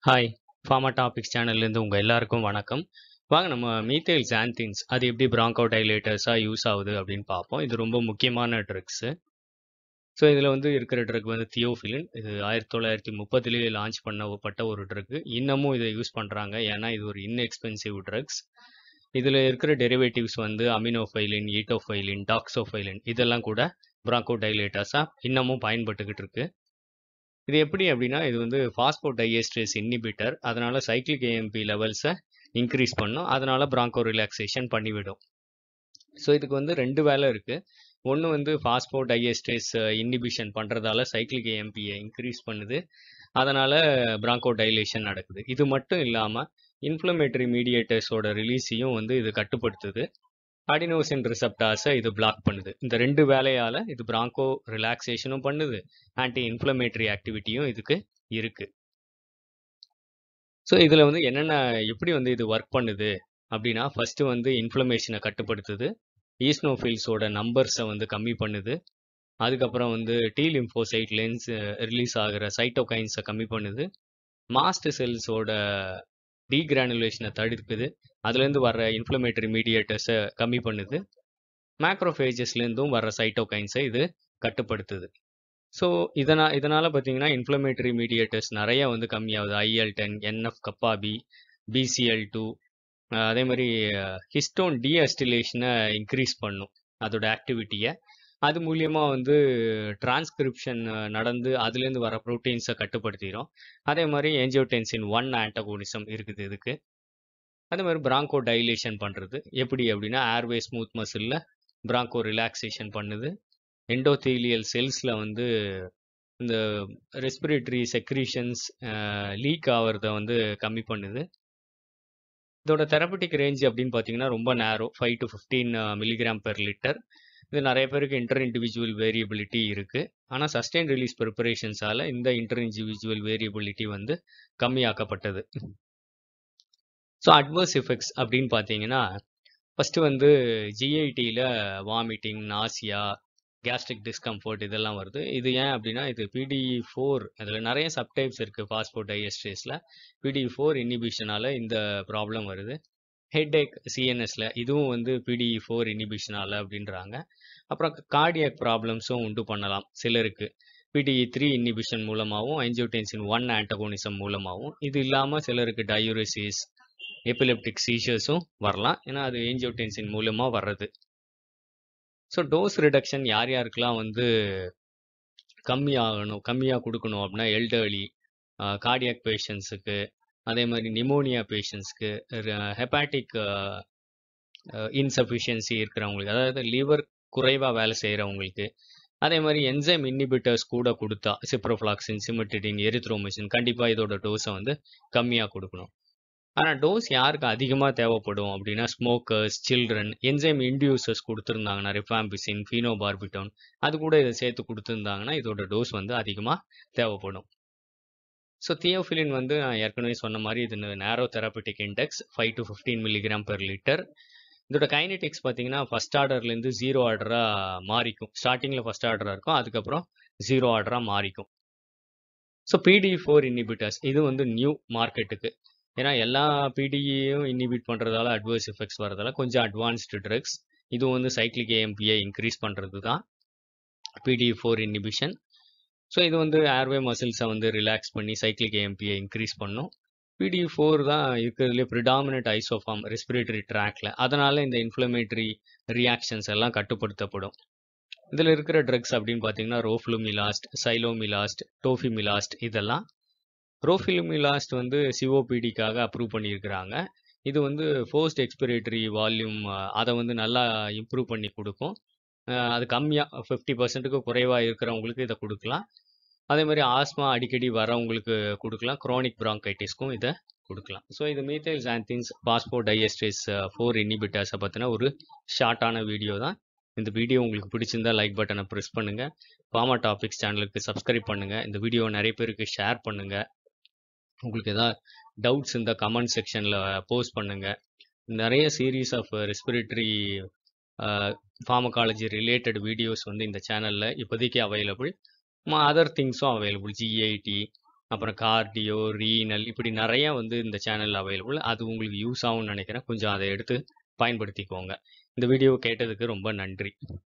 Hi! Pharma topics சேனல்லேருந்து உங்க எல்லாருக்கும் வணக்கம். வாங்க நம்ம மீத்தைல் xanthines அது எப்படி பிராங்கோடைலேட்டர்ஸா யூஸ் ஆகுது அப்படின்னு பார்ப்போம். இது ரொம்ப முக்கியமான ட்ரக்ஸு. ஸோ இதில வந்து இருக்கிற ட்ரக் வந்து தியோஃபிலின். இது 1930லேயே லான்ச் பண்ணப்பட்ட ஒரு ட்ரக். இன்னமும் இத யூஸ் பண்றாங்க. ஏன்னா இது ஒரு இன்எக்ஸ்பென்சிவ் ட்ரக்ஸ். இதில இருக்கிற டெரிவேட்டிவ்ஸ் வந்து அமினோஃபைலின், ஈட்டோஃபைலின், டாக்ஸோஃபைலின் இதெல்லாம் கூட பிராங்கோடைலேட்டர்ஸா இன்னமும் பயன்பட்டுக்கிட்டு இருக்கு. இது எப்படி அப்படின்னா, இது வந்து பாஸ்போடைஎஸ்டரேஸ் இன்ஹிபிட்டர். அதனால சைக்ளிக் ஏஎம்பி லெவல்ஸ இன்கிரீஸ் பண்ணும். அதனால பிராங்கோ ரிலாக்சேஷன் பண்ணிவிடும். ஸோ இதுக்கு வந்து 2 வேலை இருக்கு. ஒண்ணு வந்து பாஸ்போடைஎஸ்டரேஸ் இன்ஹிபிஷன் பண்றதால சைக்ளிக் ஏஎம்பிய இன்கிரீஸ் பண்ணுது. அதனால பிராங்கோ டைலேஷன் நடக்குது. இது மட்டும் இல்லாம இன்ஃப்ளமேட்டரி மீடியேட்டர்ஸோட ரிலீஸையும் வந்து இது கட்டுப்படுத்துது. அடினோசின் ரிசெப்டார்ஸ இது பிளாக் பண்ணுது. இந்த 2 வேலையால இது பிராங்கோ ரிலாக்சேஷனும் பண்ணுது. ஆன்டி இன்ஃப்ளமேட்டரி ஆக்டிவிட்டியும் இதுக்கு இருக்கு. ஸோ இதில வந்து என்னென்ன எப்படி வந்து இது வொர்க் பண்ணுது அப்படின்னா, ஃபர்ஸ்ட்டு வந்து இன்ஃப்ளமேஷன கட்டுப்படுத்துது. ஈஸ்னோஃபில்ஸோட நம்பர்ஸ வந்து கம்மி பண்ணுது. அதுக்கப்புறம் வந்து டி லிம்போசைட் லென்ஸ் ரிலீஸ் ஆகுற சைட்டோகைன்ஸ கம்மி பண்ணுது. மாஸ்ட் செல்ஸோட டீகிரானுலேஷன தடுக்குது. அதுலேருந்து வர்ற இன்ஃப்ளமேட்டரி மீடியேட்டர்ஸ கம்மி பண்ணுது. மேக்ரோபேஜஸ்லேருந்தும் வர்ற சைட்டோகைன்ஸ இது கட்டுப்படுத்துது. ஸோ இதனா இதனால பார்த்தீங்கன்னா, இன்ஃப்ளமேட்டரி மீடியேட்டர்ஸ் நெறைய வந்து கம்மியாகுது. ஐஎல்-10, என்எஃப் கப்பா பி, பிசிஎல்-2 அ அதே மாரி ஹிஸ்டோன் டீஅசிட்டிலேஷன இன்கிரீஸ் பண்ணும். அதோட ஆக்டிவிட்டிய. அது மூலியமா வந்து டிரான்ஸ்கிரிப்ஷன் நடந்து அதுலேருந்து வர புரோட்டீன்ஸ கட்டுப்படுத்திரும். அதே மாரி ஏஞ்சியோடென்சின் 1 ஆன்டகோனிசம் இருக்குது இதுக்கு. அதே மாரி பிராங்கோ டைலேஷன் பண்றது. எப்படி அப்படின்னா, ஏர்வே ஸ்மூத் மசில்ல பிராங்கோ ரிலாக்சேஷன் பண்ணுது. எண்டோதீலியல் செல்ஸ்ல வந்து இந்த ரெஸ்பிரேட்டரி செக்ரீஷன்ஸ் அ லீக் ஆவறத வந்து கம்மி பண்ணுது. இதோட தெரபெட்டிக் ரேஞ்ச் அப்படின்னு பார்த்தீங்கன்னா, ரொம்ப நேரோ 5 டூ 15 மில்லிகிராம் பெர் லிட்டர். இது நெறைய பேருக்கு இன்டர் இண்டிவிஜுவல் வேரியபிலிட்டி இருக்கு. ஆனா சஸ்டெய்ன்ட் ரிலீஸ் பிரிப்பரேஷன்ஸால இந்த இன்டர் இண்டிவிஜுவல் வேரியபிலிட்டி வந்து கம்மியாக்கப்பட்டது. ஸோ அட்வர்ஸ் எஃபெக்ட்ஸ் அப்படின்னு பார்த்தீங்கன்னா, ஃபர்ஸ்ட்டு வந்து ஜிஐடில வாமிட்டிங், நாசியா, கேஸ்ட்ரிக் டிஸ்கம்ஃபோர்ட் இதெல்லாம் வருது. இது ஏன் அப்படின்னா, இது PDE4 அதில நெறைய சப்டைப்ஸ் இருக்கு பாஸ்போடைஎஸ்டரேஸ்ல. PDE4 இன்ஹிபிஷனால இந்த ப்ராப்ளம் வருது. ஹெட்டேக் சிஎன்எஸ்ல இதுவும் வந்து PDE4 இன்ஹிபிஷனால அப்படின்றாங்க. அப்புறம் கார்டியாக் ப்ராப்ளம்ஸும் உண்டு பண்ணலாம் சிலருக்கு. PDE3 inhibition மூலமாவும், ஏஞ்சியோடென்சின் 1 ஆன்டகோனிசம் மூலமாவும். இது இல்லாம சிலருக்கு டயூரிசிஸ், எபிலெப்டிக் சீஷர்ஸும் வரலாம். ஏன்னா அது ஏஞ்சியோடென்சின் மூலியமா வர்றது. ஸோ டோஸ் ரிடக்ஷன் யார் யாருக்கெல்லாம் வந்து கம்மியாகணும் கம்மியா குடுக்கணும் அப்படின்னா, எல்டர்லி, அ கார்டியாக் பேஷண்ட்ஸுக்கு, அதே மாரி நிமோனியா பேஷண்ட்ஸ்க்கு, ர ஹெப்பாட்டிக் அ அ இன்சஃபிஷியன்சி இருக்கிறவங்களுக்கு, அதாவது லிவர் குறைவா வேலை செய்றவங்களுக்கு, அதே மாரி என்சைம் இன்ஹிபிட்டர்ஸ் கூட குடுத்தா, சிப்ரோஃப்ளாக்சின், சிமெட்டிடின், எரித்ரோமிசின் கண்டிப்பா இதோட டோஸ வந்து கம்மியா குடுக்கணும். ஆனா டோஸ் யாருக்கு அதிகமா தேவைப்படும் அப்படின்னா, ஸ்மோக்கர்ஸ், சில்ட்ரன், என்சைம் இன்டியூசர்ஸ் குடுத்திருந்தாங்கன்னா, ரிஃபாம்பிசின், ஃபீனோபார்பிட்டோன் அது கூட இத சேர்த்து குடுத்திருந்தாங்கன்னா, இதோட டோஸ் வந்து அதிகமா தேவைப்படும். ஸோ தியோஃபிலின் வந்து நான் ஏற்கனவே சொன்ன மாரி இது narrow therapeutic index 5 to 15 milligram per litre. இதோட கைனடிக்ஸ் பார்த்தீங்கன்னா, ஃபர்ஸ்ட் ஆர்டர்லேருந்து 0 ஆர்டரா மாறிக்கும். ஸ்டார்ட்டிங்ல ஃபர்ஸ்ட் ஆர்டரா இருக்கும். அதுக்கப்புறம் 0 ஆர்டரா மாறிக்கும். ஸோ PDE4 இன்ஹிபிட்டர்ஸ் இது வந்து நியூ மார்க்கெட்டுக்கு. ஏன்னா எல்லா PDEயும் இன்ஹிபிட் பண்றதால அட்வர்ஸ் எஃபெக்ட்ஸ் வரதால கொஞ்சம் அட்வான்ஸ்டு ட்ரக்ஸ். இதுவும் வந்து சைக்ளிக் ஏஎம்பிய இன்கிரீஸ் பண்றது தான் PDE4 இன்ஹிபிஷன். ஸோ இது வந்து ஏர்வே மசில்ஸ வந்து ரிலாக்ஸ் பண்ணி சைக்ளிக் ஏஎம்பிய இன்கிரீஸ் பண்ணும். PDE4 தான் இருக்கிறதுலயே பிரிடாமினன்ட் ஐசோஃபார்ம் ரெஸ்பிரேட்டரி ட்ராக்ல. அதனால இந்த இன்ஃப்ளமேட்டரி ரியாக்ஷன்ஸ் எல்லாம் கட்டுப்படுத்தப்படும். இதில இருக்கிற ட்ரக்ஸ் அப்படின்னு பார்த்தீங்கன்னா, ரோஃப்ளூமிலாஸ்ட், சைலோமிலாஸ்ட், டோஃபிமிலாஸ்ட் இதெல்லாம். ரோஃபிலுமிலாஸ்ட் வந்து சிஓபிடிக்காக அப்ரூவ் பண்ணியிருக்கிறாங்க. இது வந்து போஸ்ட் எக்ஸ்பிரேட்டரி வால்யூம் அத வந்து நல்லா இம்ப்ரூவ் பண்ணி குடுக்கும். அ அது கம்மியா 50%க்கு குறைவா இருக்கிறவங்களுக்கு இத குடுக்கலாம். அதே மாரி ஆஸ்துமா அடிக்கடி வரவங்களுக்கு குடுக்கலாம். குரோனிக் பிராங்கைட்டிஸ்க்கும் இத குடுக்கலாம். ஸோ இது மீத்தைல் xanthines பாஸ்போடைஎஸ்டரேஸ் 4 இன்ஹிபிட்டர்ஸ பத்தின ஒரு ஷார்ட்டான வீடியோ தான். இந்த வீடியோ உங்களுக்கு பிடிச்சிருந்தா லைக் பட்டன பிரஸ் பண்ணுங்க. ஃபார்மா டாபிக்ஸ் சேனலுக்கு சப்ஸ்கிரைப் பண்ணுங்க. இந்த வீடியோவ நெறைய பேருக்கு ஷேர் பண்ணுங்க. உங்களுக்கு ஏதாவது டவுட்ஸ் இருந்தா கமெண்ட் செக்ஷன்ல போஸ்ட் பண்ணுங்க. நெறைய series of respiratory uh pharmacology related videos வந்து இந்த சேனல்ல இப்போதைக்கு அவைலபிள். ம அதர் திங்ஸும் அவைலபிள். ஜிஐடி அப்புறம் கார்டியோ, ரீனல் இப்படி நெறைய வந்து இந்த சேனல்ல அவைலபிள். அது உங்களுக்கு யூஸ் ஆகும்னு நெனைக்கிறேன். கொஞ்சம் அத எடுத்து பயன்படுத்திக்கோங்க. இந்த வீடியோவ கேட்டதுக்கு ரொம்ப நன்றி.